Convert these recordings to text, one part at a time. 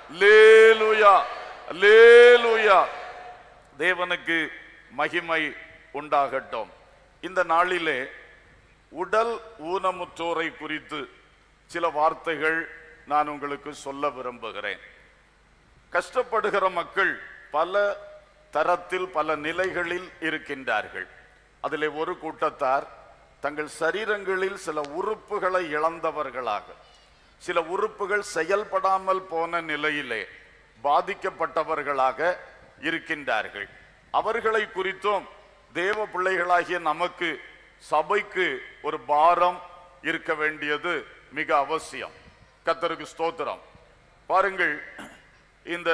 லேலுயா லேலுயா தேவனுக்கு மகிமை உண்டாகட்டும் இந்த நாளிலே உடல் ஊனமுற்றோரை குறித்து சில வார்த்தைகள் நான் உங்களுக்கு சொல்ல விரும்புகிறேன் கஷ்டப்படுகிற மக்கள் பல தரத்தில் பல நிலைகளில் இருக்கின்றார்கள் அதிலே ஒரு கூட்டத்தார் தங்கள் சரீரங்களில் சில உறுப்புகளை இழந்தவர்களாக சில உறுப்புகள் செயல்படாமல் போன நிலையிலே பாதிக்கப்பட்டவர்களாக இருக்கின்றார்கள் அவர்களை குறித்தும் தேவ பிள்ளைகளாகிய நமக்கு சபைக்கு ஒரு பாரம் இருக்க வேண்டியது மிக அவசியம் கத்தருக்கு ஸ்தோத்திரம் பாருங்கள் இந்த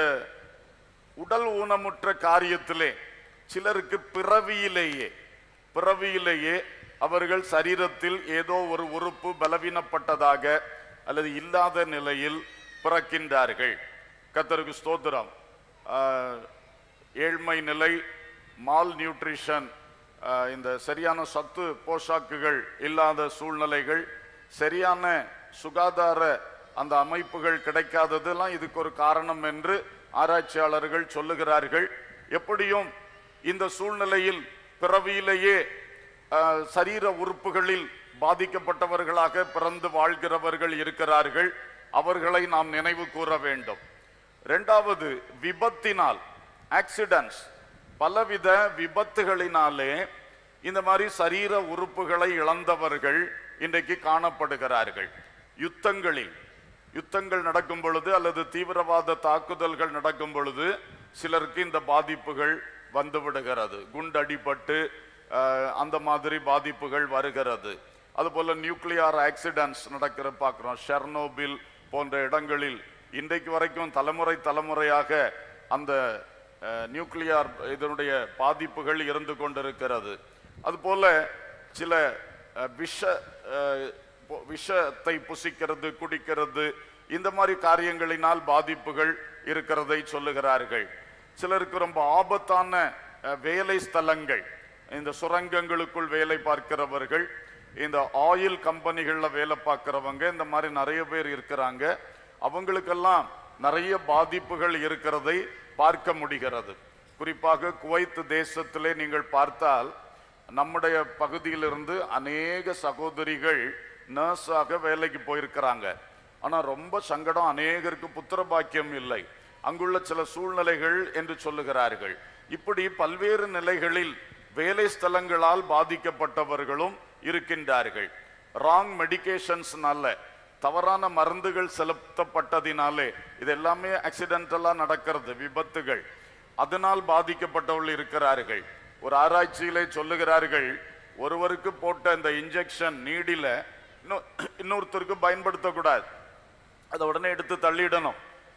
உடல் ஊனமுற்ற காரியத்திலே சிலருக்கு பிறவியிலேயே பிறவியிலேயே அவர்கள் சரீரத்தில் ஏதோ ஒரு உறுப்பு பலவீனப்பட்டதாக அல்லது இல்லாத நிலையில் பிறக்கின்றார்கள் கத்தருக்கு ஸ்தோத்திரம் ஆஹ், ஏழ்மை நிலை மால் நியூட்ரிஷன் இந்த சரியான சத்து போஷாக்குகள் இல்லாத சூழ்நிலைகள் சரியான சுகாதார அந்த அமைப்புகள் கிடைக்காததெல்லாம் இதுக்கு ஒரு காரணம் என்று ஆராய்ச்சியாளர்கள் சொல்லுகிறார்கள் எப்படியும் இந்த சூழ்நிலையில் பிறவியிலேயே ஆஹ், சரீர உறுப்புகளில் பாதிக்கப்பட்டவர்களாக பிறந்து வாழ்கிறவர்கள் இருக்கிறார்கள் அவர்களை நாம் நினைவு கூற வேண்டும் இரண்டாவது விபத்தினால் ஆக்சிடென்ட்ஸ் பலவித விபத்துகளினாலே இந்த மாதிரி சரீர உறுப்புகளை இழந்தவர்கள் இன்றைக்கு காணப்படுகிறார்கள் யுத்தங்களில் யுத்தங்கள் நடக்கும் பொழுது அல்லது தீவிரவாத தாக்குதல்கள் நடக்கும் பொழுது சிலருக்கு இந்த பாதிப்புகள் வந்து விடுகிறது குண்டடிபட்டு அஹ், அந்த மாதிரி பாதிப்புகள் வருகிறது அதுபோல நியூக்ளியார் ஆக்சிடென்ட்ஸ் நடக்கிற பார்க்கிறோம் ஷெர்னோபில் போன்ற இடங்களில் இன்றைக்கு வரைக்கும் தலைமுறை தலைமுறையாக அந்த அஹ், நியூக்ளியார் இதனுடைய பாதிப்புகள் இருந்து கொண்டிருக்கிறது அதுபோல சில அஹ், விஷ அஹ், பொ- விஷத்தை புசிக்கிறது குடிக்கிறது இந்த மாதிரி காரியங்களினால் பாதிப்புகள் இருக்கிறதை சொல்லுகிறார்கள் சிலருக்கு ரொம்ப ஆபத்தான அஹ், வேலை ஸ்தலங்கள் இந்த சுரங்கங்களுக்குள் வேலை பார்க்கிறவர்கள் இந்த ஆயில் கம்பெனிகள்ல வேலை பார்க்கிறவங்க இந்த மாதிரி நிறைய பேர் இருக்கிறாங்க அவங்களுக்கெல்லாம் நிறைய பாதிப்புகள் இருக்கிறதை பார்க்க முடிகிறது குறிப்பாக குவைத் தேசத்திலே நீங்கள் பார்த்தால் நம்முடைய பகுதியிலிருந்து அநேக சகோதரிகள் நர்ஸாக வேலைக்கு போயிருக்கிறாங்க ஆனா ரொம்ப சங்கடம் அநேகருக்கு புத்திர பாக்கியம் இல்லை அங்குள்ள சில சூழ்நிலைகள் என்று சொல்லுகிறார்கள் இப்படி பல்வேறு நிலைகளில் வேலை ஸ்தலங்களால் பாதிக்கப்பட்டவர்களும் இருக்கின்றார்கள் ராங் மெடிகேஷன்ஸ்னால தவறான மருந்துகள் செலுத்தப்பட்டதினாலே இது எல்லாமே ஆக்சிடென்டலா நடக்கிறது விபத்துகள் அதனால் பாதிக்கப்பட்டவர்கள் இருக்கிறார்கள் ஒரு ஆராய்ச்சியிலே சொல்லுகிறார்கள் ஒருவருக்கு போட்ட இந்த இன்ஜெக்ஷன் நீடில இன்னொ- இன்னொருத்தருக்கு பயன்படுத்தக்கூடாது அதை உடனே எடுத்து தள்ளிடணும்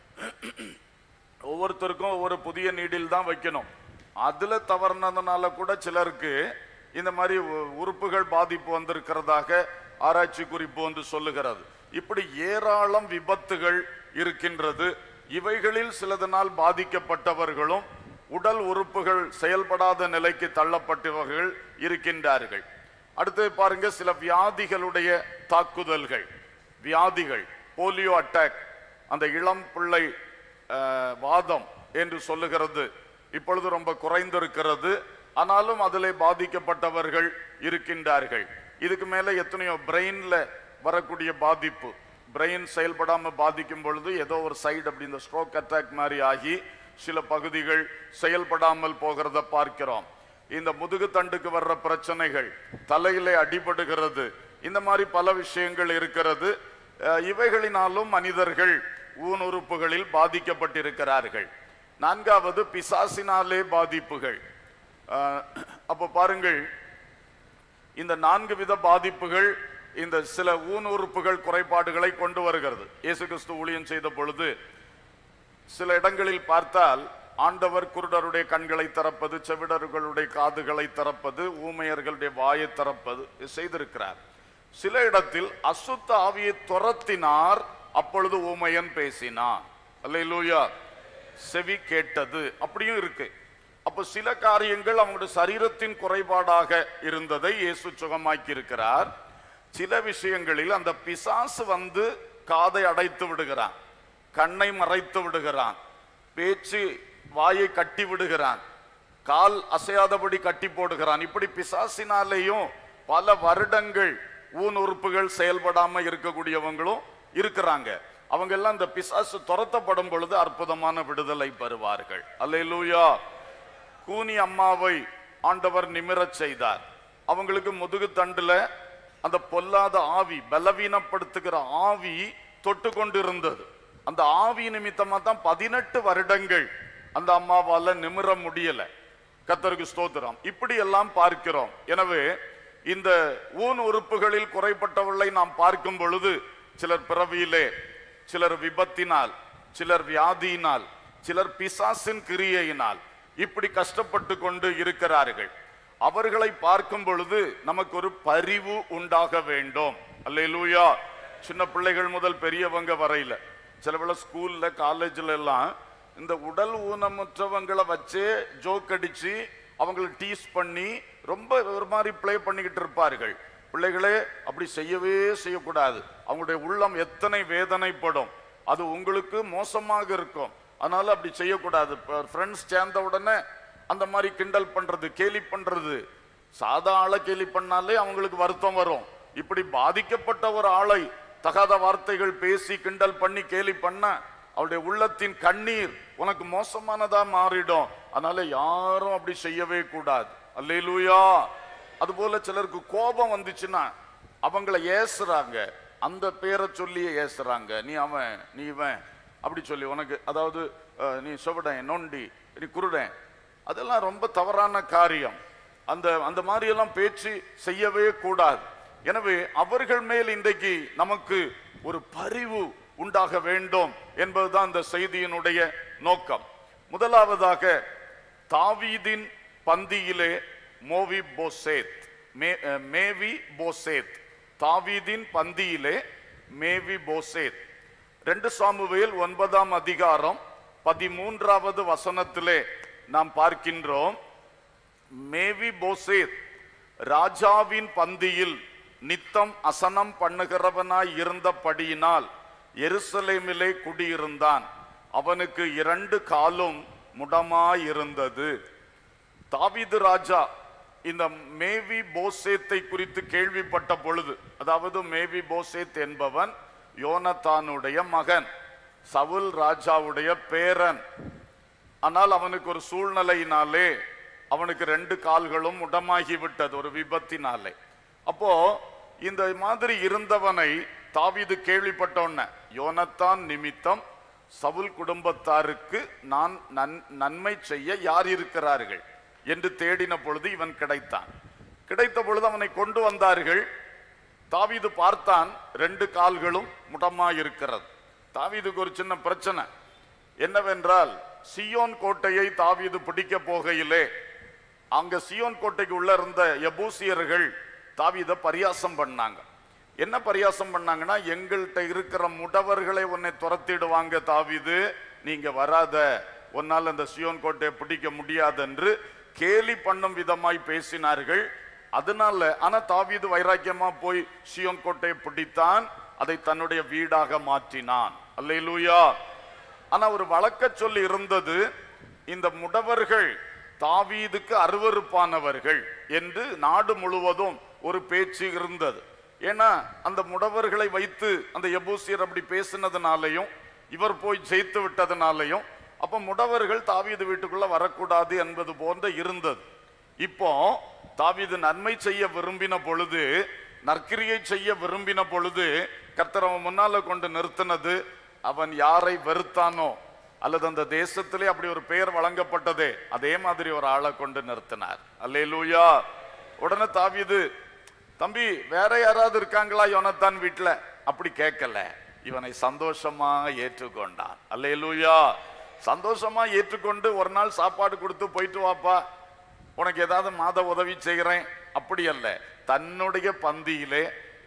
ஒவ்வொருத்தருக்கும் ஒவ்வொரு புதிய நீடில் தான் வைக்கணும் அதுல தவறுனதுனால கூட சிலருக்கு இந்த மாதிரி உ- உறுப்புகள் பாதிப்பு வந்திருக்கிறதாக ஆராய்ச்சி குறிப்பு வந்து சொல்லுகிறது இப்படி ஏராளம் விபத்துகள் இருக்கின்றது இவைகளில் சிலதனால் பாதிக்கப்பட்டவர்களும் உடல் உறுப்புகள் செயல்படாத நிலைக்கு தள்ளப்பட்டவர்கள் இருக்கின்றார்கள் அடுத்து பாருங்க சில வியாதிகளுடைய தாக்குதல்கள் வியாதிகள் போலியோ அட்டாக் அந்த இளம் பிள்ளை அஹ், வாதம் என்று சொல்லுகிறது இப்பொழுது ரொம்ப குறைந்திருக்கிறது ஆனாலும் அதிலே பாதிக்கப்பட்டவர்கள் இருக்கின்றார்கள் இதுக்கு மேல எத்தனையோ பிரெயின்ல வரக்கூடிய பாதிப்பு பிரெயின் செயல்படாம பாதிக்கும் பொழுது ஏதோ ஒரு சைடு அப்படி இந்த ஸ்ட்ரோக் அட்டாக் மாதிரி ஆகி சில பகுதிகள் செயல்படாமல் போகிறத பார்க்கிறோம் இந்த முதுகு தண்டுக்கு வர்ற பிரச்சனைகள் தலையிலே அடிபடுகிறது இந்த மாதிரி பல விஷயங்கள் இருக்கிறது அஹ் இவைகளினாலும் மனிதர்கள் ஊனுறுப்புகளில் பாதிக்கப்பட்டிருக்கிறார்கள் நான்காவது பிசாசினாலே பாதிப்புகள் அஹ் அப்போ பாருங்கள் இந்த நான்கு வித பாதிப்புகள் இந்த சில ஊனுறுப்புகள் குறைபாடுகளை கொண்டு வருகிறது இயேசு கிறிஸ்து ஊழியம் செய்த பொழுது சில இடங்களில் பார்த்தால் ஆண்டவர் குருடருடைய கண்களை திறப்பது செவிடர்களுடைய காதுகளை திறப்பது ஊமையர்களுடைய வாயை திறப்பது செய்திருக்கிறார் சில இடத்தில் அசுத்த ஆவியை துரத்தினார் அப்பொழுது ஊமையன் பேசினான் அல்லேலூயா செவி கேட்டது அப்படியும் இருக்கு அப்போ சில காரியங்கள் அவங்களுடைய சரீரத்தின் குறைபாடாக இருந்ததை இயேசு சுகமாக்கி இருக்கிறார் சில விஷயங்களில் அந்த பிசாசு வந்து காதை அடைத்து விடுகிறான் கண்ணை மறைத்து விடுகிறான் பேச்சு வாயை கட்டி விடுகிறான் கால் அசையாதபடி கட்டி போடுகிறான் இப்படி பிசாசினாலேயும் பல வருடங்கள் ஊன் உறுப்புகள் செயல்படாம இருக்கக்கூடியவங்களும் இருக்கிறாங்க அவங்க எல்லாம் இந்த பிசாசு துரத்தப்படும் பொழுது அற்புதமான விடுதலை பெறுவார்கள் அல்லேலூயா கூனி அம்மாவை ஆண்டவர் நிமிரச் செய்தார் அவங்களுக்கு முதுகு தண்டுல அந்த பொல்லாத ஆவி பலவீனப்படுத்துகிற ஆவி தொட்டு கொண்டிருந்தது அந்த ஆவி நிமித்தமா தான் பதினெட்டு வருடங்கள் அந்த அம்மாவால நிமிர முடியல கத்தருக்கு ஸ்தோத்திரம் இப்படி எல்லாம் பார்க்கிறோம் எனவே இந்த ஊன் உறுப்புகளில் குறைப்பட்டவர்களை நாம் பார்க்கும் பொழுது சிலர் பிறவியிலே சிலர் விபத்தினால் சிலர் வியாதியினால் சிலர் பிசாசின் கிரியையினால் இப்படி கஷ்டப்பட்டு கொண்டு இருக்கிறார்கள் அவர்களை பார்க்கும் பொழுது நமக்கு ஒரு பரிவு உண்டாக வேண்டும் அல்லேலூயா சின்ன பிள்ளைகள் முதல் பெரியவங்க வரையில சில வேளை ஸ்கூல்ல காலேஜ்ல எல்லாம் இந்த உடல் ஊனமுற்றவங்களை வச்சே ஜோக் அடிச்சு அவங்களை டீஸ் பண்ணி ரொம்ப ஒரு மாதிரி ப்ளே பண்ணிக்கிட்டு இருப்பார்கள் பிள்ளைகளே அப்படி செய்யவே செய்யக்கூடாது அவங்களுடைய உள்ளம் எத்தனை வேதனைப்படும் அது உங்களுக்கு மோசமாக இருக்கும் அதனால அப்படி செய்யக்கூடாது ஃப்ரெண்ட்ஸ் சேர்ந்த உடனே அந்த மாதிரி கிண்டல் பண்றது கேலி பண்றது சாதா ஆளை கேலி பண்ணாலே அவங்களுக்கு வருத்தம் வரும் இப்படி பாதிக்கப்பட்ட ஒரு ஆளை தகாத வார்த்தைகள் பேசி கிண்டல் பண்ணி கேலி பண்ண அவருடைய உள்ளத்தின் கண்ணீர் உனக்கு மோசமானதா மாறிடும் அதனால யாரும் அப்படி செய்யவே கூடாது அல்லேலூயா அதுபோல சிலருக்கு கோபம் வந்துச்சுன்னா அவங்கள ஏசுறாங்க அந்த பேரை சொல்லியே ஏசுறாங்க நீ அவன் நீ இவன் அப்படி சொல்லி உனக்கு அதாவது அஹ், நீ சொவடன் நொண்டி நீ குருடன் அதெல்லாம் ரொம்ப தவறான காரியம் அந்த அந்த மாதிரி எல்லாம் பேச்சு செய்யவே கூடாது எனவே அவர்கள் மேல் இன்றைக்கு நமக்கு ஒரு பரிவு உண்டாக வேண்டும் என்பதுதான் இந்த செய்தியினுடைய நோக்கம் முதலாவதாக தாவீதின் பந்தியிலே மோவி போசேத் மே- அஹ், மேவி போசேத் தாவீதின் பந்தியிலே மேவி போசேத் ரெண்டு சாமுவேல் ஒன்பதாம் அதிகாரம் பதிமூன்றாவது வசனத்திலே நாம் பார்க்கின்றோம் மேவி போசேத் ராஜாவின் பந்தியில் நித்தம் அசனம் பண்ணுகிறவனாய் இருந்தபடியினால் எருசலேமிலே குடியிருந்தான் அவனுக்கு இரண்டு காலும் முடமாயிருந்தது தாவீது ராஜா இந்த மேவி போசேத்தை குறித்து கேள்விப்பட்ட பொழுது அதாவது மேவி போசேத் என்பவன் யோனத்தானுடைய மகன் சவுல் ராஜாவுடைய பேரன் ஆனால் அவனுக்கு ஒரு சூழ்நிலையினாலே அவனுக்கு ரெண்டு கால்களும் உடமாகி விட்டது ஒரு விபத்தினாலே அப்போ இந்த மாதிரி இருந்தவனை தாவீது கேள்விப்பட்டோன்ன யோனத்தான் நிமித்தம் சவுல் குடும்பத்தாருக்கு நான் நன் நன்மை செய்ய யார் இருக்கிறார்கள் என்று தேடின பொழுது இவன் கிடைத்தான் கிடைத்த பொழுது அவனை கொண்டு வந்தார்கள் தாவீது பார்த்தான் ரெண்டு கால்களும் முடமாயிருக்கிறது தாவீதுக்கு ஒரு சின்ன பிரச்சனை என்னவென்றால் சியோன் கோட்டையை தாவீது பிடிக்க போகையிலே அங்க சியோன் கோட்டைக்கு உள்ள இருந்த எபூசியர்கள் தாவீத பரியாசம் பண்ணாங்க என்ன பரியாசம் பண்ணாங்கன்னா எங்கள்கிட்ட இருக்கிற முடவர்களை உன்னை துரத்திடுவாங்க தாவீது நீங்க வராத உன்னால் அந்த சியோன் கோட்டையை பிடிக்க முடியாது என்று கேலி பண்ணும் விதமாய் பேசினார்கள் அதனால ஆனா தாவீது வைராக்கியமா போய் சியோன் கோட்டையை பிடித்தான் அதை தன்னுடைய வீடாக மாற்றினான் அல்லேலூயா ஆனா ஒரு வழக்க சொல்லி இருந்தது இந்த முடவர்கள் தாவீதுக்கு அருவருப்பானவர்கள் என்று நாடு முழுவதும் ஒரு பேச்சு இருந்தது ஏன்னா அந்த முடவர்களை வைத்து அந்த எபூசியர் அப்படி பேசினதுனாலையும் இவர் போய் ஜெயித்து விட்டதுனாலையும் அப்ப முடவர்கள் தாவீது வீட்டுக்குள்ள வரக்கூடாது என்பது போன்ற இருந்தது இப்போ தாவீது நன்மை செய்ய விரும்பின பொழுது நற்கிரியை செய்ய விரும்பின பொழுது கர்த்தர் அவன் முன்னால கொண்டு நிறுத்தினது அவன் யாரை வெறுத்தானோ அல்லது அந்த தேசத்திலே அப்படி ஒரு பெயர் வழங்கப்பட்டதே அதே மாதிரி ஒரு ஆளை கொண்டு நிறுத்தினார் அல்லேலூயா உடனே தாவீது தம்பி வேற யாராவது இருக்காங்களா யோனத்தான் வீட்டுல அப்படி கேட்கல இவனை சந்தோஷமா ஏற்றுக்கொண்டான் அல்லேலூயா சந்தோஷமா ஏற்றுக்கொண்டு ஒரு நாள் சாப்பாடு கொடுத்து போயிட்டு வாப்பா உனக்கு ஏதாவது மாத உதவி செய்கிறேன் அப்படி அல்ல தன்னுடைய பந்தியிலே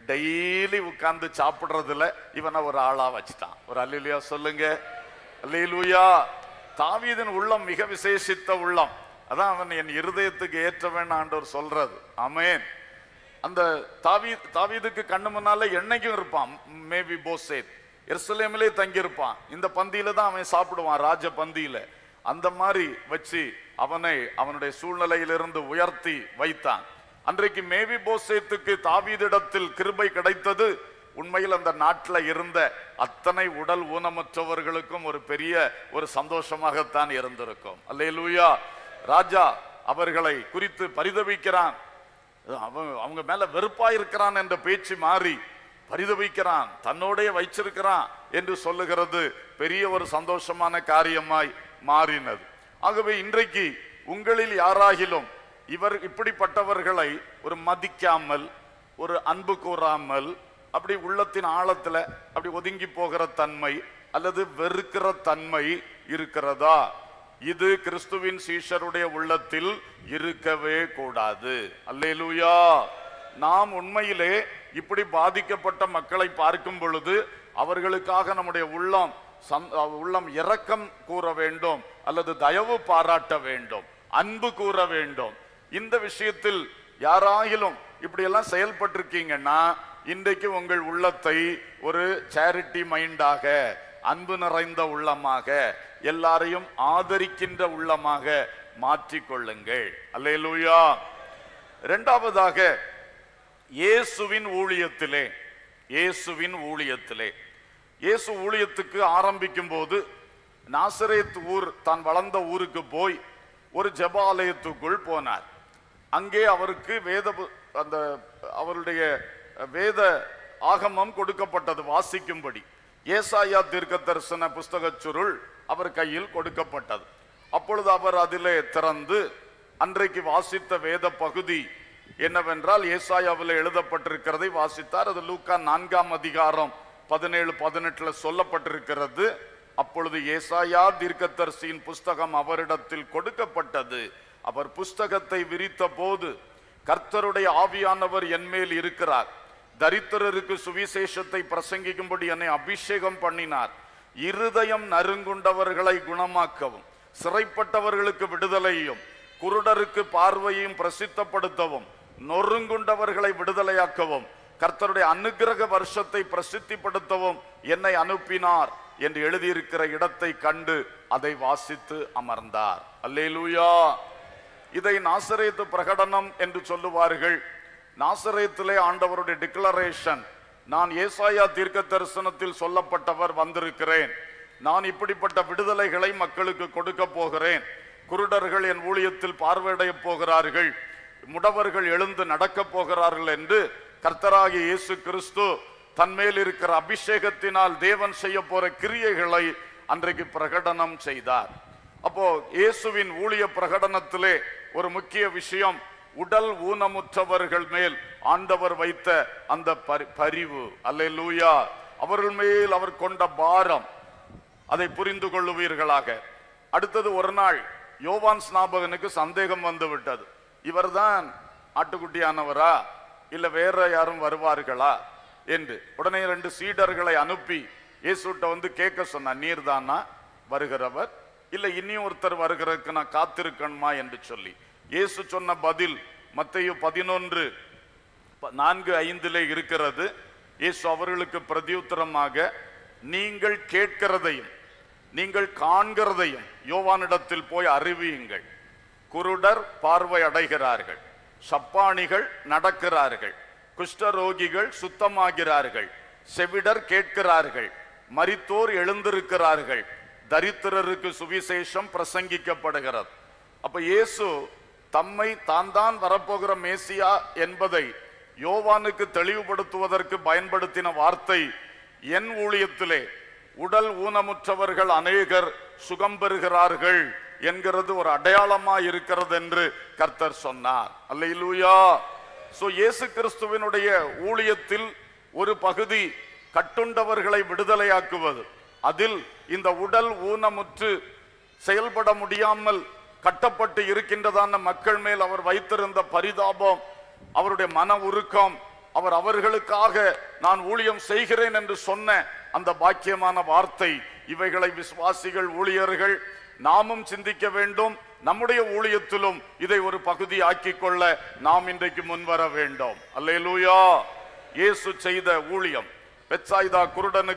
டெய்லி உட்கார்ந்து சாப்பிடுறதுல இவனை ஒரு ஆளா வச்சுட்டான் ஒரு அல்லேலூயா சொல்லுங்க அல்லேலூயா தாவீதின் உள்ளம் மிக விசேஷித்த உள்ளம் அதான் அவன் என் இருதயத்துக்கு ஏற்றவன் ஆண்டவர் சொல்றது ஆமென் அந்த தாவீ தாவீதுக்கு கண்ணு முன்னால என்னைக்கும் இருப்பான் மேபி போசேத் எருசலேமிலே தங்கியிருப்பான் இந்த பந்தியில தான் அவன் சாப்பிடுவான் ராஜ பந்தியில அந்த மாதிரி வச்சு அவனை அவனுடைய சூழ்நிலையிலிருந்து உயர்த்தி வைத்தான் அன்றைக்கு மேவி போசேத்துக்கு தாவீதிடத்தில் கிருபை கிடைத்தது உண்மையில் அந்த நாட்டில் இருந்த அத்தனை உடல் ஊனமற்றவர்களுக்கும் ஒரு பெரிய ஒரு சந்தோஷமாகத்தான் இருந்திருக்கும் அல்லேலூயா ராஜா அவர்களை குறித்து பரிதவிக்கிறான் அவன் அவங்க மேல வெறுப்பா இருக்கிறான் என்ற பேச்சு மாறி பரிதவிக்கிறான் தன்னோடே வைச்சிருக்கிறான் என்று சொல்லுகிறது பெரிய ஒரு சந்தோஷமான காரியமாய் மாறினது ஆகவே இன்றைக்கு உங்களில் யாராகிலும் இவர் இப்படிப்பட்டவர்களை ஒரு மதிக்காமல் ஒரு அன்பு கூறாமல் அப்படி உள்ளத்தின் ஆழத்துல அப்படி ஒதுங்கி போகிற தன்மை அல்லது வெறுக்கிற தன்மை இருக்கிறதா இது கிறிஸ்துவின் சீஷருடைய உள்ளத்தில் இருக்கவே கூடாது அல்லேலூயா நாம் உண்மையிலே இப்படி பாதிக்கப்பட்ட மக்களை பார்க்கும் பொழுது அவர்களுக்காக நம்முடைய உள்ளம் சந்- உள்ளம் இரக்கம் கூற வேண்டும் அல்லது தயவு பாராட்ட வேண்டும் அன்பு கூற வேண்டும் இந்த விஷயத்தில் யாராயிலும் இப்படியெல்லாம் செயல்பட்டிருக்கீங்கன்னா இன்றைக்கு உங்கள் உள்ளத்தை ஒரு சேரிட்டி மைண்டாக அன்பு நிறைந்த உள்ளமாக எல்லாரையும் ஆதரிக்கின்ற உள்ளமாக மாற்றிக்கொள்ளுங்கள் அல்லேலூயா இரண்டாவதாக இயேசுவின் ஊழியத்திலே இயேசுவின் ஊழியத்திலே இயேசு ஊழியத்துக்கு ஆரம்பிக்கும் போது நாசரேத் ஊர் தான் வளர்ந்த ஊருக்கு போய் ஒரு ஜெபாலயத்துக்குள் போனார் அங்கே அவருக்கு வேத பு- அந்த அவருடைய வேத ஆகமம் கொடுக்கப்பட்டது வாசிக்கும்படி ஏசாயா தீர்க்க தரிசன புஸ்தகச் சுருள் அவர் கையில் கொடுக்கப்பட்டது அப்பொழுது அவர் அதிலே திறந்து அன்றைக்கு வாசித்த வேத பகுதி என்னவென்றால் ஏசாயாவில் எழுதப்பட்டிருக்கிறதை வாசித்தார் அது லூக்கா நான்காம் அதிகாரம் பதினேழு பதினெட்டுல சொல்லப்பட்டிருக்கிறது அப்பொழுது ஏசாயா தீர்க்கதரிசியின் புஸ்தகம் அவரிடத்தில் கொடுக்கப்பட்டது அவர் புஸ்தகத்தை விரித்த போது கர்த்தருடைய ஆவியானவர் என்மேல் இருக்கிறார் தரித்திரருக்கு சுவிசேஷத்தை பிரசங்கிக்கும்படி என்னை அபிஷேகம் பண்ணினார் இருதயம் நறுங்குண்டவர்களை குணமாக்கவும் சிறைப்பட்டவர்களுக்கு விடுதலையும் குருடருக்கு பார்வையும் பிரசித்தப்படுத்தவும் நொறுங்குண்டவர்களை விடுதலையாக்கவும் கர்த்தருடைய அனுக்கிரக வருஷத்தை பிரசித்திப்படுத்தவும் என்னை அனுப்பினார் என்று எழுதியிருக்கிற இடத்தை கண்டு அதை வாசித்து அமர்ந்தார் அல்லேலூயா இதை நாசரேத்து பிரகடனம் என்று சொல்லுவார்கள் நாசரேத்திலே ஆண்டவருடைய டிக்ளரேஷன் நான் ஏசாயா தீர்க்க தரிசனத்தில் சொல்லப்பட்டவர் வந்திருக்கிறேன் நான் இப்படிப்பட்ட விடுதலைகளை மக்களுக்கு கொடுக்க போகிறேன் குருடர்கள் என் ஊழியத்தில் பார்வையிடைய போகிறார்கள் முடவர்கள் எழுந்து நடக்கப் போகிறார்கள் என்று கர்த்தராகிய இயேசு கிறிஸ்து தன்மேல் இருக்கிற அபிஷேகத்தினால் தேவன் செய்ய போற கிரியைகளை அன்றைக்கு பிரகடனம் செய்தார் அப்போ இயேசுவின் ஊழிய பிரகடனத்திலே ஒரு முக்கிய விஷயம் உடல் ஊனமுற்றவர்கள் மேல் ஆண்டவர் வைத்த அந்த பரி- பரிவு அல்லேலூயா அவர்கள் மேல் அவர் கொண்ட பாரம் அதை புரிந்து கொள்ளுவீர்களாக அடுத்தது ஒரு நாள் யோவான் ஸ்நாபகனுக்கு சந்தேகம் வந்து விட்டது இவர்தான் ஆட்டுக்குட்டியானவரா இல்ல வேற யாரும் வருவார்களா என்று உடனே ரெண்டு சீடர்களை அனுப்பி இயேசுட்ட வந்து கேட்க சொன்னார் நீர்தானா வருகிறவர் இல்ல இனியும் ஒருத்தர் வருகிறதுக்கு நான் காத்திருக்கணுமா என்று சொல்லி இயேசு சொன்ன பதில் மத்தேயு பதினொன்று ப- நான்கு ஐந்திலே இருக்கிறது இயேசு அவர்களுக்கு பிரதியுத்தரமாக நீங்கள் கேட்கிறதையும் நீங்கள் காண்கிறதையும் யோவானிடத்தில் போய் அறிவியுங்கள் குருடர் பார்வை அடைகிறார்கள் சப்பானிகள் நடக்கிறார்கள் குஷ்டரோகிகள் சுத்தமாகிறார்கள் செவிடர் கேட்கிறார்கள் மரித்தோர் எழுந்திருக்கிறார்கள் தரித்திரருக்கு சுவிசேஷம் பிரசங்கிக்கப்படுகிறது அப்ப இயேசு தம்மை தான் தான் வரப்போகிற மேசியா என்பதை யோவானுக்கு தெளிவுபடுத்துவதற்கு பயன்படுத்தின வார்த்தை என் ஊழியத்திலே உடல் ஊனமுற்றவர்கள் அநேகர் சுகம் பெறுகிறார்கள் என்கிறது ஒரு அடையாளமா இருக்கிறது என்று கர்த்தர் சொன்னார் அல்லேலூயா சோ இயேசு கிறிஸ்துவினுடைய ஊழியத்தில் ஒரு பகுதி கட்டுண்டவர்களை விடுதலையாக்குவது அதில் இந்த உடல் ஊனமுற்று செயல்பட முடியாமல் கட்டப்பட்டு இருக்கின்றதான மக்கள் மேல் அவர் வைத்திருந்த பரிதாபம் அவருடைய மன உருக்கம் அவர் அவர்களுக்காக நான் ஊழியம் செய்கிறேன் என்று சொன்ன அந்த பாக்கியமான வார்த்தை இவைகளை விசுவாசிகள் ஊழியர்கள் நாமும் சிந்திக்க வேண்டும் நம்முடைய ஊழியத்திலும் இதை ஒரு பகுதி ஆக்கிக் கொள்ள நாம் இன்றைக்கு முன்வர வேண்டும் அல்லேலூயா இயேசு செய்த ஊழியம் பெட்சாய்தா குருடனுக்கு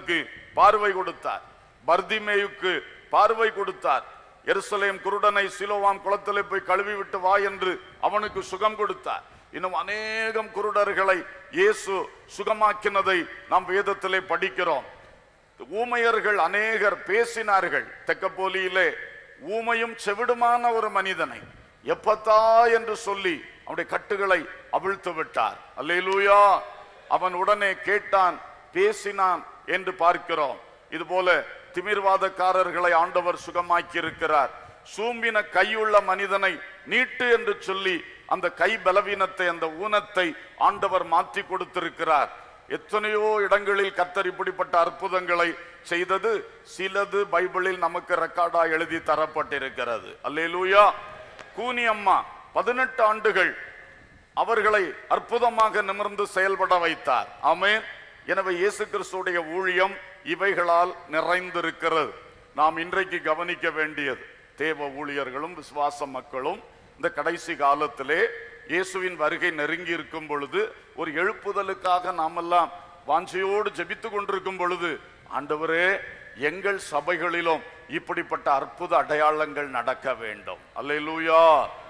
பார்வை கொடுத்தார் பர்திமேயுக்கு பார்வை கொடுத்தார் எருசலேம் குருடனை சிலோவாம் குளத்திலே போய் கழுவி விட்டு வா என்று அவனுக்கு சுகம் கொடுத்தார் இன்னும் அநேகம் குருடர்களை இயேசு சுகமாக்கினதை நாம் வேதத்திலே படிக்கிறோம் ஊமையர்கள் அநேகர் பேசினார்கள் தெக்கப்போலியிலே ஊமையும் செவிடுமான ஒரு மனிதனை எப்பத்தா என்று சொல்லி அவனுடைய கட்டுகளை அவிழ்த்து விட்டார் அல்லேலூயா அவன் உடனே கேட்டான் பேசினான் என்று பார்க்கிறோம் இதுபோல திமிர்வாதக்காரர்களை ஆண்டவர் சுகமாக்கி இருக்கிறார் சூம்பின கையுள்ள மனிதனை நீட்டு என்று சொல்லி அந்த கை பலவீனத்தை அந்த ஊனத்தை ஆண்டவர் மாற்றி கொடுத்திருக்கிறார் எத்தனையோ இடங்களில் கத்தர் இப்படிப்பட்ட அற்புதங்களை செய்தது சிலது பைபிளில் நமக்கு ரெக்கார்டா எழுதி தரப்பட்டிருக்கிறது அல்லேலூயா கூனி அம்மா பதினெட்டு ஆண்டுகள் அவர்களை அற்புதமாக நிமிர்ந்து செயல்பட வைத்தார் ஆமென் எனவே இயேசு கிறிஸ்துடைய ஊழியம் இவைகளால் நிறைந்திருக்கிறது நாம் இன்றைக்கு கவனிக்க வேண்டியது தேவ ஊழியர்களும் விசுவாச மக்களும் இந்த கடைசி காலத்திலே இயேசுவின் வருகை நெருங்கி இருக்கும் பொழுது ஒரு எழுப்புதலுக்காக நாமெல்லாம் வாஞ்சையோடு ஜெபித்து கொண்டிருக்கும் பொழுது ஆண்டவரே எங்கள் சபைகளிலும் இப்படிப்பட்ட அற்புத அடையாளங்கள் நடக்க வேண்டும் அல்லேலூயா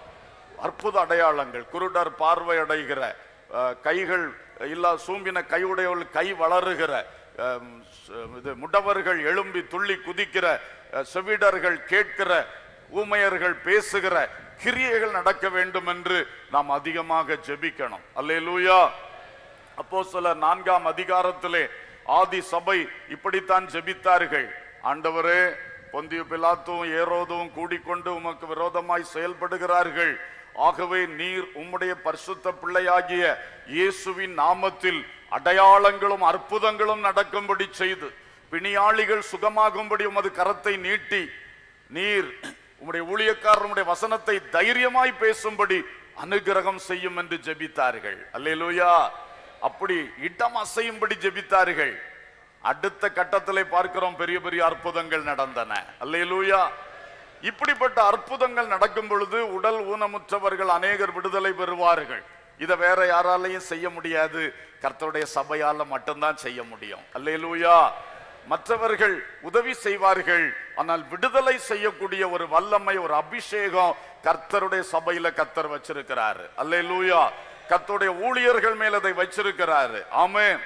அற்புத அடையாளங்கள் குருடர் பார்வை அடைகிற அஹ், கைகள் இல்லா சூம்பின கையுடையவர்கள் கை வளருகிற அஹ், ச- இது முடவர்கள் எழும்பி துள்ளி குதிக்கிற அஹ், செவிடர்கள் கேட்கிற ஊமையர்கள் பேசுகிற கிரியைகள் நடக்க வேண்டும் என்று நாம் அதிகமாக ஜெபிக்கணும் அல்லேலூயா அப்போ சில நான்காம் அதிகாரத்திலே ஆதி சபை இப்படித்தான் ஜெபித்தார்கள் ஆண்டவரே பொந்திய பிலாத்தும் ஏரோதும் கூடிக்கொண்டு உமக்கு விரோதமாய் செயல்படுகிறார்கள் ஆகவே நீர் உம்முடைய பரிசுத்த பிள்ளையாகிய இயேசுவின் நாமத்தில் அடையாளங்களும் அற்புதங்களும் நடக்கும்படி செய்து பிணியாளிகள் சுகமாகும்படி உமது கரத்தை நீட்டி நீர் உம்முடைய ஊழியக்காரனுடைய வசனத்தை தைரியமாய் பேசும்படி அனுகிரகம் செய்யும் என்று ஜெபித்தார்கள் அல்லேலூயா அப்படி இடம் அசையும்படி ஜெபித்தார்கள் அடுத்த கட்டத்திலே பார்க்கிறோம் பெரிய பெரிய அற்புதங்கள் நடந்தன அல்லேலூயா இப்படிப்பட்ட அற்புதங்கள் நடக்கும் பொழுது உடல் ஊனமுற்றவர்கள் அநேகர் விடுதலை பெறுவார்கள் இதை வேற யாராலையும் செய்ய முடியாது கர்த்தருடைய சபையால மட்டும்தான் செய்ய முடியும் அல்லேலூயா மற்றவர்கள் உதவி செய்வார்கள் ஆனால் விடுதலை செய்யக்கூடிய ஒரு வல்லமை ஒரு அபிஷேகம் கர்த்தருடைய சபையில கர்த்தர் வச்சிருக்கிறாரு அல்லேலூயா கர்த்தருடைய ஊழியர்கள் மேல் அதை வச்சிருக்கிறாரு ஆமென்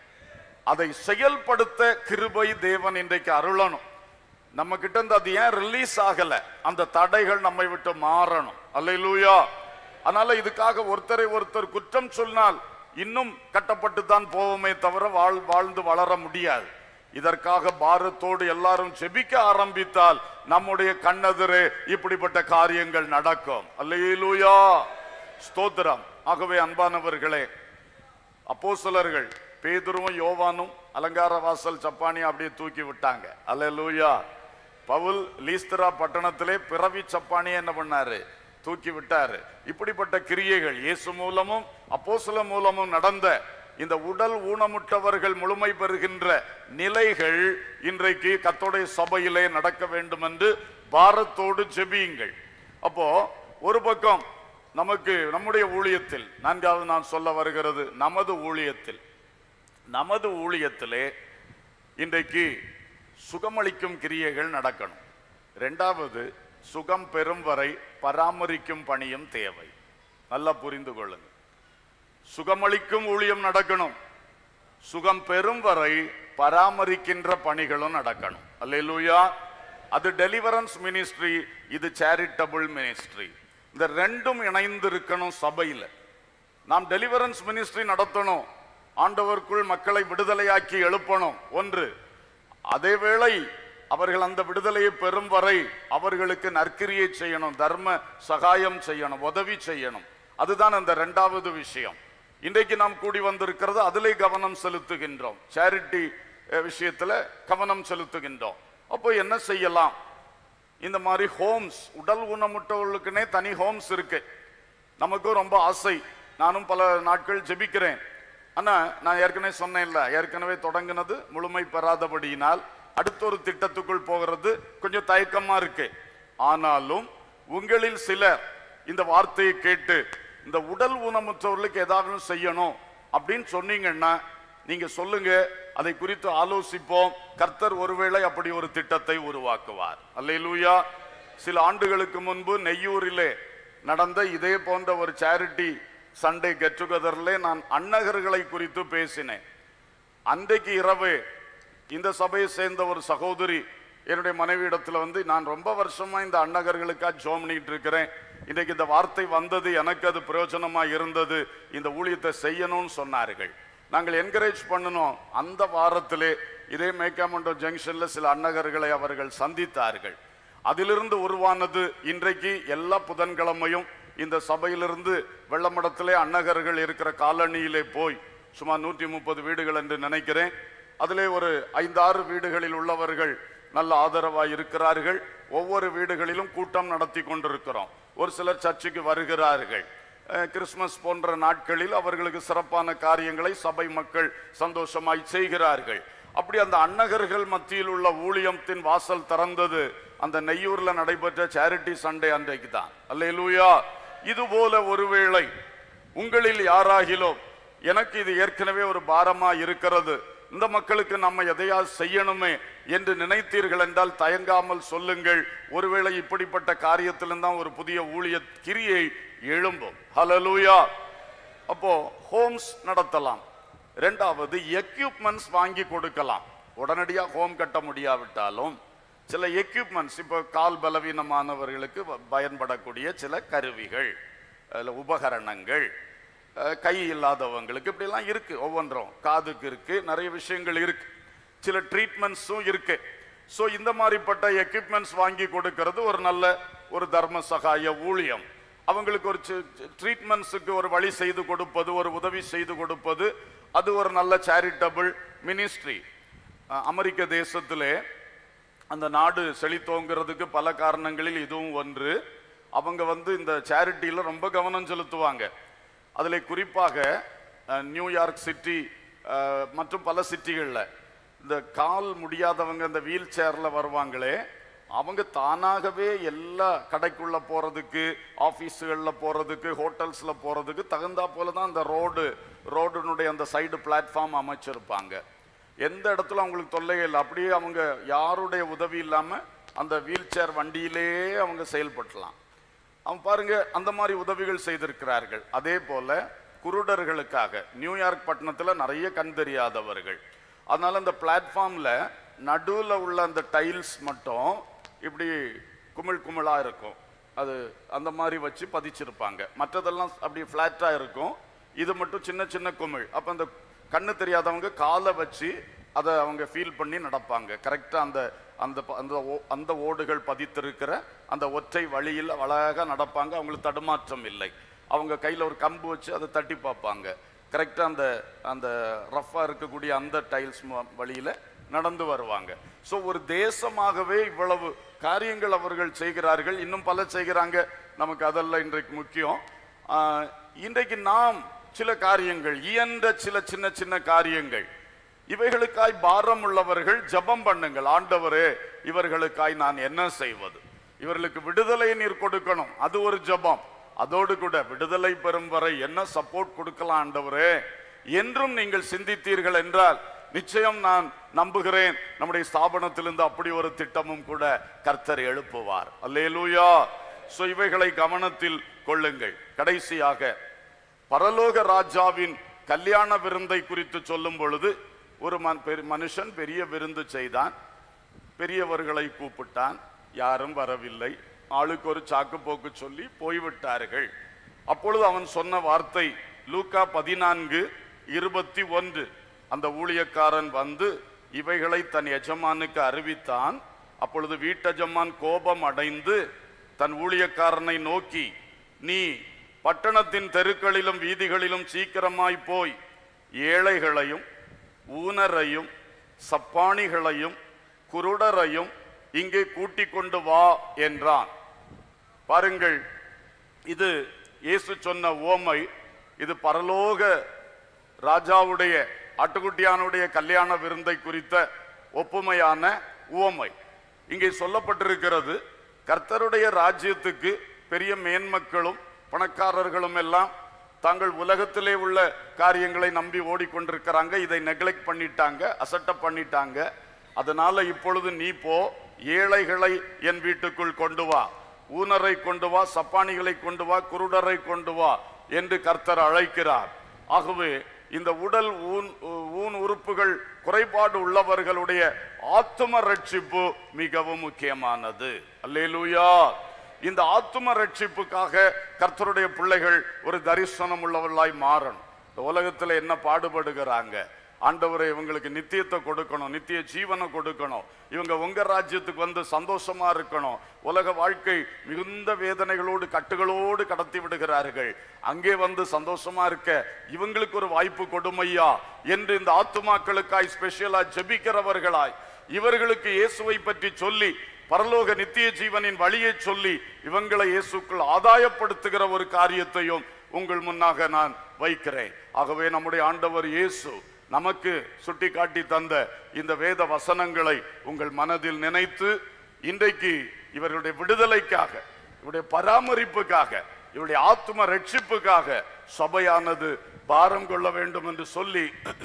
அதை செயல்படுத்த கிருபை தேவன் இன்றைக்கு அருளணும் நம்ம கிட்ட இருந்து அது ஏன் ரிலீஸ் ஆகல அந்த தடைகள் நம்மை விட்டு மாறணும் அல்லேலூயா அதனால இதுக்காக ஒருத்தரை ஒருத்தர் குற்றம் சொன்னால் இன்னும் கட்டப்பட்டு தான் போவோமே தவிர வாழ் வாழ்ந்து வளர முடியாது இதற்காக பாரத்தோடு எல்லாரும் செபிக்க ஆரம்பித்தால் நம்முடைய கண்ணெதிரே இப்படிப்பட்ட காரியங்கள் நடக்கும் அல்லேலூயா ஸ்தோத்திரம் ஆகவே அன்பானவர்களே அப்போஸ்தலர்கள் பேதுருவும் யோவானும் அலங்கார வாசல் சப்பானி அப்படியே தூக்கி விட்டாங்க அல்லேலூயா பவுல் லீஸ்தரா பட்டணத்திலே பிறவி சப்பானி என்ன பண்ணாரு தூக்கி விட்டாரு இப்படிப்பட்ட கிரியைகள் இயேசு மூலமும் அப்போஸ்தல மூலமும் நடந்த இந்த உடல் ஊனமுற்றவர்கள் முழுமை பெறுகின்ற நிலைகள் இன்றைக்கு கத்தோடைய சபையிலே நடக்க வேண்டும் என்று பாரத்தோடு ஜெபியுங்கள் அப்போ ஒரு பக்கம் நமக்கு நம்முடைய ஊழியத்தில் நான்காவது நான் சொல்ல வருகிறது நமது ஊழியத்தில் நமது ஊழியத்திலே இன்றைக்கு சுகமளிக்கும் கிரியைகள் நடக்கணும் ரெண்டாவது சுகம் பெறும் வரை பராமரிக்கும் பணியும் தேவை நல்லா புரிந்து கொள்ளுங்க சுகமளிக்கும் ஊழியம் நடக்கணும் சுகம் பெறும் வரை பராமரிக்கின்ற பணிகளும் நடக்கணும் அல்லேலூயா அது டெலிவரன்ஸ் மினிஸ்ட்ரி இது சேரிட்டபிள் மினிஸ்ட்ரி இந்த ரெண்டும் இணைந்து இருக்கணும் சபையில நாம் டெலிவரன்ஸ் மினிஸ்ட்ரி நடத்தணும் ஆண்டவருக்குள் மக்களை விடுதலையாக்கி எழுப்பணும் ஒன்று அதேவேளை அவர்கள் அந்த விடுதலையை பெறும் வரை அவர்களுக்கு நற்கிரியை செய்யணும் தர்ம சகாயம் செய்யணும் உதவி செய்யணும் அதுதான் அந்த இரண்டாவது விஷயம் இன்றைக்கு நாம் கூடி வந்திருக்கிறது அதிலே கவனம் செலுத்துகின்றோம் சேரிட்டி விஷயத்துல கவனம் செலுத்துகின்றோம் அப்போ என்ன செய்யலாம் இந்த மாதிரி ஹோம்ஸ் உடல் ஊனமுற்றவர்களுக்குனே தனி ஹோம்ஸ் இருக்கு நமக்கும் ரொம்ப ஆசை நானும் பல நாட்கள் ஜெபிக்கிறேன் ஆனா நான் ஏற்கனவே சொன்னேன்ல ஏற்கனவே தொடங்கினது முழுமை பெறாதபடியினால் அடுத்த ஒரு திட்டத்துக்குள் போகிறது கொஞ்சம் தயக்கமா இருக்கு ஆனாலும் உங்களில் சிலர் இந்த வார்த்தையை கேட்டு இந்த உடல் ஊனமுற்றவர்களுக்கு ஏதாவது செய்யணும் அப்படின்னு சொன்னீங்கன்னா நீங்க சொல்லுங்க அதை குறித்து ஆலோசிப்போம் கர்த்தர் ஒருவேளை அப்படி ஒரு திட்டத்தை உருவாக்குவார் அல்லேலூயா சில ஆண்டுகளுக்கு முன்பு நெய்யூரிலே நடந்த இதே போன்ற ஒரு சேரிட்டி சண்டே கெட் டுகெதர்ல நான் அன்னகர்களை குறித்து பேசினேன் அன்றைக்கு இரவு இந்த சபையை சேர்ந்த ஒரு சகோதரி என்னுடைய மனைவியிடத்துல வந்து நான் ரொம்ப வருஷமா இந்த அன்னகர்களுக்காக ஜோம் பண்ணிட்டு இருக்கிறேன் இன்றைக்கு இந்த வார்த்தை வந்தது எனக்கு அது பிரயோஜனமா இருந்தது இந்த ஊழியத்தை செய்யணும்னு சொன்னார்கள் நாங்கள் என்கரேஜ் பண்ணணும் அந்த வாரத்திலே இதே மேக்காமண்டோ ஜங்ஷன்ல சில அன்னகர்களை அவர்கள் சந்தித்தார்கள் அதிலிருந்து உருவானது இன்றைக்கு எல்லா புதன்கிழமையும் இந்த சபையிலிருந்து வெள்ளமடத்திலே அன்னகர்கள் இருக்கிற காலனியிலே போய் சுமார் நூற்றி முப்பது வீடுகள் என்று நினைக்கிறேன் அதிலே ஒரு ஐந்தாறு வீடுகளில் உள்ளவர்கள் நல்ல ஆதரவாய் இருக்கிறார்கள் ஒவ்வொரு வீடுகளிலும் கூட்டம் நடத்தி கொண்டிருக்கிறோம் ஒரு சிலர் சர்ச்சுக்கு வருகிறார்கள் அஹ், கிறிஸ்மஸ் போன்ற நாட்களில் அவர்களுக்கு சிறப்பான காரியங்களை சபை மக்கள் சந்தோஷமாய் செய்கிறார்கள் அப்படி அந்த அன்னகர்கள் மத்தியில் உள்ள ஊழியத்தின் வாசல் திறந்தது அந்த நெய்யூர்ல நடைபெற்ற சேரிட்டி சண்டே அன்றைக்கு தான் அல்லேலூயா இது போல ஒருவேளை உங்களில் யாராகிலும் எனக்கு இது ஏற்கனவே ஒரு பாரமா இருக்கிறது இந்த மக்களுக்கு நம்ம எதையாவது செய்யணுமே என்று நினைத்தீர்கள் என்றால் தயங்காமல் சொல்லுங்கள் ஒருவேளை இப்படிப்பட்ட காரியத்திலும் தான் ஒரு புதிய ஊழிய கிரியை எழும்பும் ஹalleluya அப்போ ஹோம்ஸ் நடத்தலாம் ரெண்டாவது எக்யூப்மெண்ட்ஸ் வாங்கி கொடுக்கலாம் உடனடியாக ஹோம் கட்ட முடியாவிட்டாலும் சில எக்யூப்மெண்ட்ஸ் இப்போ கால் பலவீனமானவர்களுக்கு வ- பயன்படக்கூடிய சில கருவிகள் அதுல உபகரணங்கள் அஹ், கை இல்லாதவங்களுக்கு இப்படிலாம் இருக்கு ஒவ்வொன்றும் காதுக்கு இருக்கு நிறைய விஷயங்கள் இருக்கு சில ட்ரீட்மெண்ட்ஸும் இருக்கு ஸோ இந்த மாதிரிப்பட்ட எக்யூப்மெண்ட்ஸ் வாங்கி கொடுக்கிறது ஒரு நல்ல ஒரு தர்ம சகாய ஊழியம் அவங்களுக்கு ஒரு ட்ரீட்மெண்ட்ஸுக்கு ஒரு வழி செய்து கொடுப்பது ஒரு உதவி செய்து கொடுப்பது அது ஒரு நல்ல சேரிட்டபிள் மினிஸ்ட்ரி அமெரிக்க தேசத்திலே அந்த நாடு செழித்தோங்கிறதுக்கு பல காரணங்களில் இதுவும் ஒன்று அவங்க வந்து இந்த சேரிட்டியில ரொம்ப கவனம் செலுத்துவாங்க அதில் குறிப்பாக அஹ், நியூயார்க் சிட்டி அஹ், மற்றும் பல சிட்டிகளில் இந்த கால் முடியாதவங்க இந்த வீல் சேர்ல வருவாங்களே அவங்க தானாகவே எல்லா கடைக்குள்ள போறதுக்கு ஆபீஸுகள்ல போறதுக்கு ஹோட்டல்ஸ்ல போறதுக்கு தகுந்தா போல தான் அந்த ரோடு ரோடுனுடைய அந்த சைடு பிளாட்ஃபார்ம் அமைச்சிருப்பாங்க எந்த இடத்துல அவங்களுக்கு தொல்லை இல்லை அப்படியே அவங்க யாருடைய உதவி இல்லாம அந்த வீல் சேர் வண்டியிலேயே அவங்க செயல்படலாம் அவங்க பாருங்க அந்த மாதிரி உதவிகள் செய்திருக்கிறார்கள் அதே போல குருடர்களுக்காக நியூயார்க் பட்டணத்துல நிறைய கண் தெரியாதவர்கள் அதனால அந்த பிளாட்ஃபார்ம்ல நடுவுல உள்ள அந்த டைல்ஸ் மட்டும் இப்படி குமிழ் குமிழா இருக்கும் அது அந்த மாதிரி வச்சு பதிச்சிருப்பாங்க மற்றதெல்லாம் அப்படி ஃப்ளாட்டா இருக்கும் இது மட்டும் சின்ன சின்ன குமிழ் அப்ப அந்த கண்ணு தெரியாதவங்க காலை வச்சு அதை அவங்க ஃபீல் பண்ணி நடப்பாங்க கரெக்டா அந்த அந்த ப- அந்த ஓ- அந்த ஓடுகள் பதித்திருக்கிற அந்த ஒற்றை வழியில் அழகா நடப்பாங்க அவங்களுக்கு தடுமாற்றம் இல்லை அவங்க கையில ஒரு கம்பு வச்சு அதை தட்டி பார்ப்பாங்க கரெக்டா அந்த அந்த ரஃபா இருக்கக்கூடிய அந்த டைல்ஸ் வழியில நடந்து வருவாங்க ஸோ ஒரு தேசமாகவே இவ்வளவு காரியங்கள் அவர்கள் செய்கிறார்கள் இன்னும் பல செய்கிறாங்க நமக்கு அதெல்லாம் இன்றைக்கு முக்கியம் ஆஹ், இன்றைக்கு நாம் சில காரியங்கள் இயன்ற சில சின்ன சின்ன காரியங்கள் இவைகளுக்காய் பாரம் உள்ளவர்கள் ஜெபம் பண்ணுங்கள் ஆண்டவரே இவர்களுக்காய் நான் என்ன செய்வது இவர்களுக்கு விடுதலை நீர் கொடுக்கணும் அது ஒரு ஜெபம் அதோடு கூட விடுதலை பெறும் வரை என்ன சப்போர்ட் கொடுக்கலாம் ஆண்டவரே என்றும் நீங்கள் சிந்தித்தீர்கள் என்றால் நிச்சயம் நான் நம்புகிறேன் நம்முடைய ஸ்தாபனத்திலிருந்து அப்படி ஒரு திட்டமும் கூட கர்த்தர் எழுப்புவார் அல்லேலூயா சோ இவைகளை கவனத்தில் கொள்ளுங்கள் கடைசியாக பரலோக ராஜாவின் கல்யாண விருந்தை குறித்து சொல்லும் பொழுது ஒரு மன்- பெரு- மனுஷன் பெரிய விருந்து செய்தான் பெரியவர்களை கூப்பிட்டான் யாரும் வரவில்லை ஆளுக்கு ஒரு சாக்கு போக்கு சொல்லி போய்விட்டார்கள் அப்பொழுது அவன் சொன்ன வார்த்தை லூக்கா பதினான்கு இருபத்தி ஒன்று அந்த ஊழியக்காரன் வந்து இவைகளை தன் எஜமானுக்கு அறிவித்தான் அப்பொழுது வீட்டெஜமான் கோபம் அடைந்து தன் ஊழியக்காரனை நோக்கி நீ பட்டணத்தின் தெருக்களிலும் வீதிகளிலும் சீக்கிரமாய் போய் ஏழைகளையும் ஊனரையும் சப்பாணிகளையும் குருடரையும் இங்கே கூட்டிக் கொண்டு வா என்றான் பாருங்கள் இது இயேசு சொன்ன ஓமை இது பரலோக ராஜாவுடைய ஆட்டுக்குட்டியானுடைய கல்யாண விருந்தை குறித்த ஒப்புமையான உவமை இங்கே சொல்லப்பட்டிருக்கிறது கர்த்தருடைய ராஜ்யத்துக்கு பெரிய மேன்மக்களும் பணக்காரர்களும் எல்லாம் தாங்கள் உலகத்திலே உள்ள காரியங்களை நம்பி ஓடிக்கொண்டிருக்கிறாங்க இதை நெக்லெக்ட் பண்ணிட்டாங்க அசட்ட பண்ணிட்டாங்க அதனால இப்பொழுது நீ போ ஏழைகளை என் வீட்டுக்குள் கொண்டு வா ஊனரை கொண்டு வா சப்பானிகளை கொண்டு வா குருடரை கொண்டு வா என்று கர்த்தர் அழைக்கிறார் ஆகவே இந்த உடல் ஊன் ஊன் உறுப்புகள் குறைபாடு உள்ளவர்களுடைய ஆத்தும ரட்சிப்பு மிகவும் முக்கியமானது அல்லேலூயா இந்த ஆத்தும ரட்சிப்புக்காக கர்த்தருடைய பிள்ளைகள் ஒரு தரிசனம் உள்ளவர்களாய் மாறணும் இந்த உலகத்துல என்ன பாடுபடுகிறாங்க ஆண்டவரை இவங்களுக்கு நித்தியத்தை கொடுக்கணும் நித்திய ஜீவனை கொடுக்கணும் இவங்க உங்க ராஜ்யத்துக்கு வந்து சந்தோஷமா இருக்கணும் உலக வாழ்க்கை மிகுந்த வேதனைகளோடு கட்டுகளோடு கடத்தி விடுகிறார்கள் அங்கே வந்து சந்தோஷமா இருக்க இவங்களுக்கு ஒரு வாய்ப்பு கொடுமையா என்று இந்த ஆத்துமாக்களுக்காய் ஸ்பெஷலா ஜெபிக்கிறவர்களாய் இவர்களுக்கு இயேசுவை பற்றி சொல்லி பரலோக நித்திய ஜீவனின் வழியை சொல்லி இவங்களை இயேசுக்குள் ஆதாயப்படுத்துகிற ஒரு காரியத்தையும் உங்கள் முன்னாக நான் வைக்கிறேன் ஆகவே நம்முடைய ஆண்டவர் இயேசு நமக்கு சுட்டிக்காட்டி தந்த இந்த வேத வசனங்களை உங்கள் மனதில் நினைத்து இன்றைக்கு இவர்களுடைய விடுதலைக்காக இவருடைய பராமரிப்புக்காக இவருடைய ஆத்தும ரட்சிப்புக்காக சபையானது பாரம் கொள்ள வேண்டும் என்று சொல்லி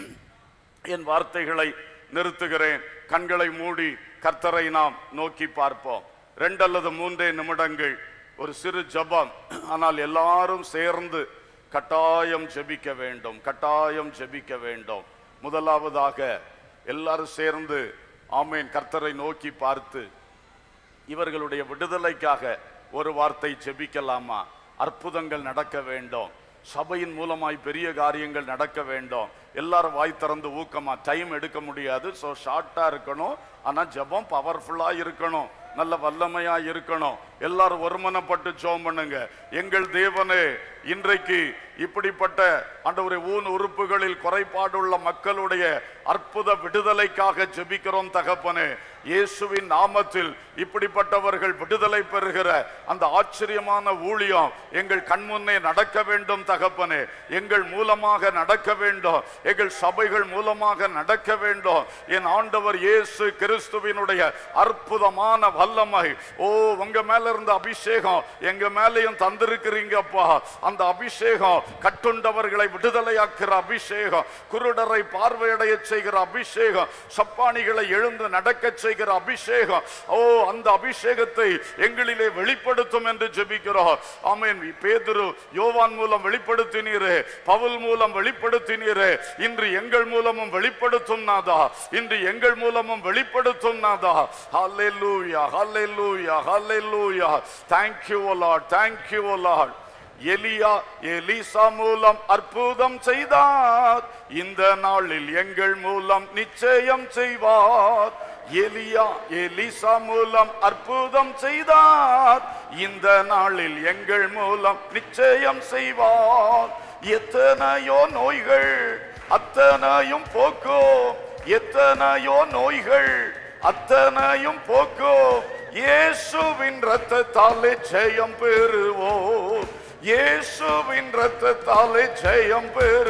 என் வார்த்தைகளை நிறுத்துகிறேன் கண்களை மூடி கர்த்தரை நாம் நோக்கி பார்ப்போம் ரெண்டு அல்லது மூன்றே நிமிடங்கள் ஒரு சிறு ஜெபம் ஆனால் எல்லாரும் சேர்ந்து கட்டாயம் ஜெபிக்க வேண்டும் கட்டாயம் ஜெபிக்க வேண்டும் முதலாவதாக எல்லாரும் சேர்ந்து ஆமேன் கர்த்தரை நோக்கி பார்த்து இவர்களுடைய விடுதலைக்காக ஒரு வார்த்தை ஜெபிக்கலாமா அற்புதங்கள் நடக்க வேண்டும் சபையின் மூலமாய் பெரிய காரியங்கள் நடக்க வேண்டும் எல்லாரும் வாய் திறந்து ஊக்கமா டைம் எடுக்க முடியாது ஸோ ஷார்ட்டா இருக்கணும் ஆனா ஜெபம் பவர்ஃபுல்லா இருக்கணும் நல்ல வல்லமையா இருக்கணும் எல்லாரும் ஒருமனப்பட்டு ஜெபம் பண்ணுங்க எங்கள் தேவனே இன்றைக்கு இப்படிப்பட்ட ஆண்டவரே ஊன் உறுப்புகளில் குறைபாடுள்ள மக்களுடைய அற்புத விடுதலைக்காக ஜெபிக்கிறோம் தகப்பனே இயேசுவின் நாமத்தில் இப்படிப்பட்டவர்கள் விடுதலை பெறுகிற அந்த ஆச்சரியமான ஊழியம் எங்கள் கண்முன்னே நடக்க வேண்டும் தகப்பனே எங்கள் மூலமாக நடக்க வேண்டும் எங்கள் சபைகள் மூலமாக நடக்க வேண்டும் என் ஆண்டவர் இயேசு கிறிஸ்துவினுடைய அற்புதமான வல்லமை ஓ உங்க மேல இருந்த அபிஷேகம் எங்க மேலையும் தந்திருக்கிறீங்கப்பா அந்த அபிஷேகம் கட்டுண்டவர்களை விடுதலையாக்குற அபிஷேகம் குருடரை பார்வையடைய செய்கிற அபிஷேகம் சப்பானிகளை எழுந்து நடக்க செய்கிற அபிஷேகம் ஓ அந்த அபிஷேகத்தை எங்களிலே வெளிப்படுத்தும் என்று ஜெபிக்கிறோம் ஆமென் பேதுரு யோவான் மூலம் வெளிப்படுத்தினீரே பவுல் மூலம் வெளிப்படுத்தினீரே இன்று எங்கள் மூலமும் வெளிப்படுத்தும் நாதா இன்று எங்கள் மூலமும் வெளிப்படுத்தும் நாதா ஹalleluya ஹalleluya ஹalleluya thank you o lord thank you o lord எலியா எலிசா மூலம் அற்புதம் செய்தார் இந்த நாளில் எங்கள் மூலம் நிச்சயம் செய்வார் எலியா எலிசா மூலம் அற்புதம் செய்தார் இந்த நாளில் எங்கள் மூலம் நிச்சயம் செய்வார் எத்தனையோ நோய்கள் அத்தனையும் போக்கும் எத்தனையோ நோய்கள் அத்தனையும் போக்கும் இயேசுவின் ரத்தத்தாலே ஜெயம் பெறுவோம் இயேசுவின் ரத்தத்தாலே ஜெயம்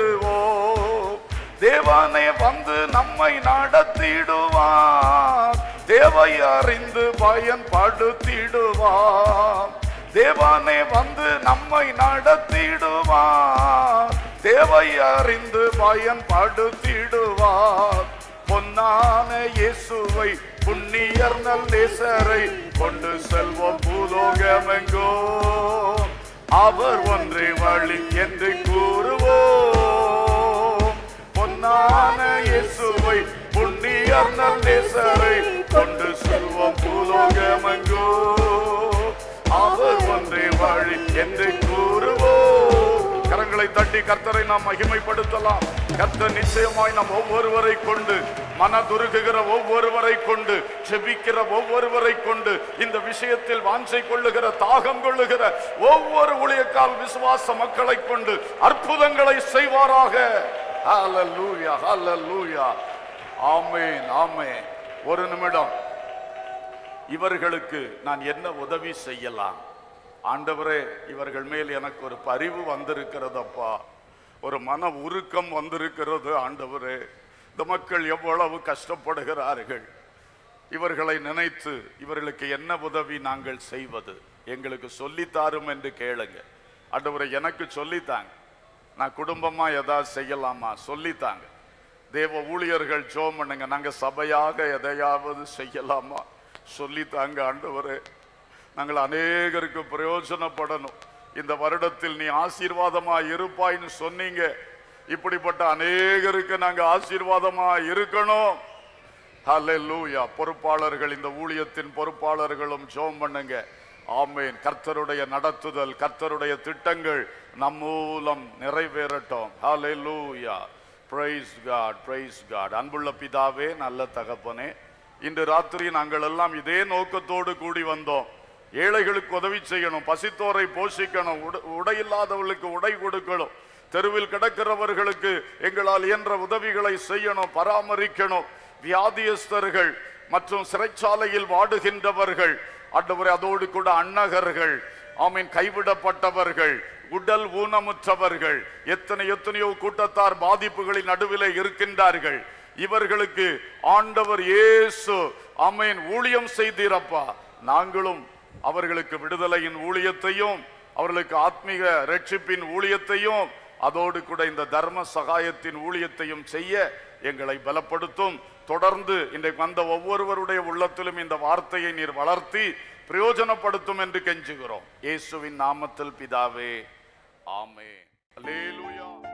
பெறுவோம் தேவானே வந்து நம்மை நடத்திடுவார் தேவை அறிந்து பயன்படுத்திடுவார் தேவானே வந்து நம்மை நடத்திடுவார் தேவை அறிந்து பயன்படுத்திடுவார் பொன்னான இயேசுவை புண்ணியர் நல்லேசரை கொண்டு செல்வோம் பூலோகமெங்கோ அவர் ஒன்றே வழி என்று கூறுவோம் பொன்னான இயேசுவை புண்ணியர் நல்லேசரை கொண்டு செல்வோம் பூலோகமெங்கோ அவர் ஒன்றே வழி என்று கூறுவோம் கரங்களை தட்டி கர்த்தரை நாம் மகிமைப்படுத்தலாம் கர்த்தர் நிச்சயமாய் நாம் ஒவ்வொருவரை கொண்டு மனதுருகுகிற ஒவ்வொருவரை கொண்டு செபிக்கிற ஒவ்வொருவரை கொண்டு இந்த விஷயத்தில் வாஞ்சை கொள்ளுகிற தாகம் கொள்ளுகிற ஒவ்வொரு ஊழியக்கால் விசுவாச மக்களை கொண்டு அற்புதங்களை செய்வாராக ஹalleluya ஹalleluya ஆமென் ஆமென் ஒரு நிமிடம் இவர்களுக்கு நான் என்ன உதவி செய்யலாம் ஆண்டவரே இவர்கள் மேல் எனக்கு ஒரு பரிவு வந்திருக்கிறதப்பா ஒரு மன உருக்கம் வந்திருக்கிறது ஆண்டவரே இந்த மக்கள் எவ்வளவு கஷ்டப்படுகிறார்கள் இவர்களை நினைத்து இவர்களுக்கு என்ன உதவி நாங்கள் செய்வது எங்களுக்கு சொல்லித்தாரும் என்று கேளுங்க ஆண்டவரை எனக்கு சொல்லித்தாங்க நான் குடும்பமா ஏதாவது செய்யலாமா சொல்லித்தாங்க தேவ ஊழியர்கள் ஜோம் பண்ணுங்க நாங்க சபையாக எதையாவது செய்யலாமா சொல்லித்தாங்க ஆண்டவரே நாங்கள் அநேகருக்கு பிரயோஜனப்படணும் இந்த வருடத்தில் நீ ஆசீர்வாதமா இருப்பாய்ன்னு சொன்னீங்க இப்படிப்பட்ட அநேகருக்கு நாங்க ஆசீர்வாதமா இருக்கணும் ஹalleluya பொறுப்பாளர்கள் இந்த ஊழியத்தின் பொறுப்பாளர்களும் ஜெபம் பண்ணுங்க ஆமென் கர்த்தருடைய நடத்துதல் கர்த்தருடைய திட்டங்கள் நம் மூலம் நிறைவேறட்டும் ஹalleluya praise god praise god அன்புள்ள பிதாவே நல்ல தகப்பனே இன்று ராத்திரி நாங்கள் எல்லாம் இதே நோக்கத்தோடு கூடி வந்தோம் ஏழைகளுக்கு உதவி செய்யணும் பசித்தோரை போஷிக்கணும் உட- உடையில்லாதவர்களுக்கு உடை கொடுக்கணும் தெருவில் கிடக்கிறவர்களுக்கு எங்களால் இயன்ற உதவிகளை செய்யணும் பராமரிக்கணும் வியாதியஸ்தர்கள் மற்றும் சிறைச்சாலையில் வாடுகின்றவர்கள் ஆண்டவரே அதோடு கூட அன்னகர்கள் ஆமீன் கைவிடப்பட்டவர்கள் உடல் ஊனமுற்றவர்கள் எத்தனை எத்தனையோ கூட்டத்தார் பாதிப்புகளின் நடுவிலே இருக்கின்றார்கள் இவர்களுக்கு ஆண்டவர் இயேசு ஆமீன் ஊழியம் செய்தீரப்பா நாங்களும் அவர்களுக்கு விடுதலையின் ஊழியத்தையும் அவர்களுக்கு ஆத்மீக ரட்சிப்பின் ஊழியத்தையும் அதோடு கூட இந்த தர்ம சகாயத்தின் ஊழியத்தையும் செய்ய எங்களை பலப்படுத்தும் தொடர்ந்து இன்றைக்கு வந்த ஒவ்வொருவருடைய உள்ளத்திலும் இந்த வார்த்தையை நீர் வளர்த்தி பிரயோஜனப்படுத்தும் என்று கெஞ்சுகிறோம் இயேசுவின் நாமத்தில் பிதாவே ஆமே அல்லேலூயா